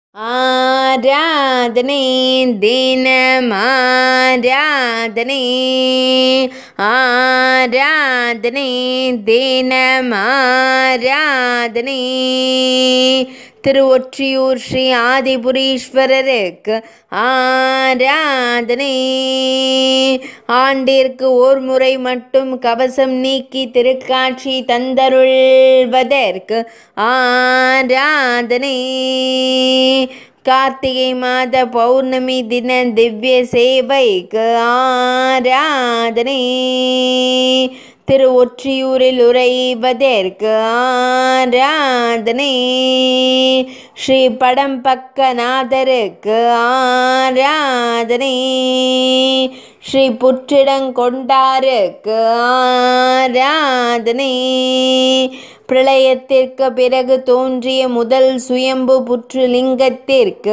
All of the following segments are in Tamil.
ஆராதனை தினமாராதனை ஆராதனை தினமாராதனை திருவொற்றியூர் ஸ்ரீ ஆதிபுரீஸ்வரருக்கு ஆராதனை ஆண்டிற்கு ஓர் முறை மட்டும் கவசம் நீக்கி திருக்காட்சி தந்தருள்வதற்கு ஆராதனை கார்த்திகை மாத பௌர்ணமி தின திவ்ய சேவைக்கு ஆராதனை திரு ஒற்றியூரில் உறைவதற்கு ஆராதனை ஸ்ரீ படம் பக்கநாதருக்கு ஆராதனை ஸ்ரீ புற்றிடங்கொண்டாருக்கு ஆராதனை பிரளயத்திற்கு பிறகு தோன்றிய முதல் சுயம்பு புற்றுலிங்கத்திற்கு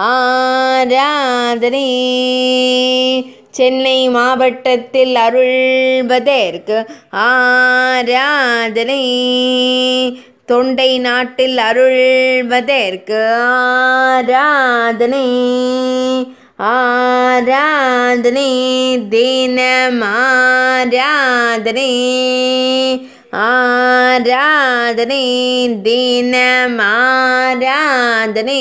ஆராதனை சென்னை மாவட்டத்தில் அருள்வதற்கு ஆராதனை தொண்டை நாட்டில் அருள்வதற்கு ஆராதனை ஆராதனை தினம் ஆராதனை ஆராதனை தினம் ஆராதனை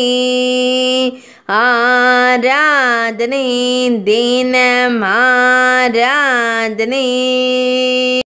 ஆராதனை தினம் ஆராதனை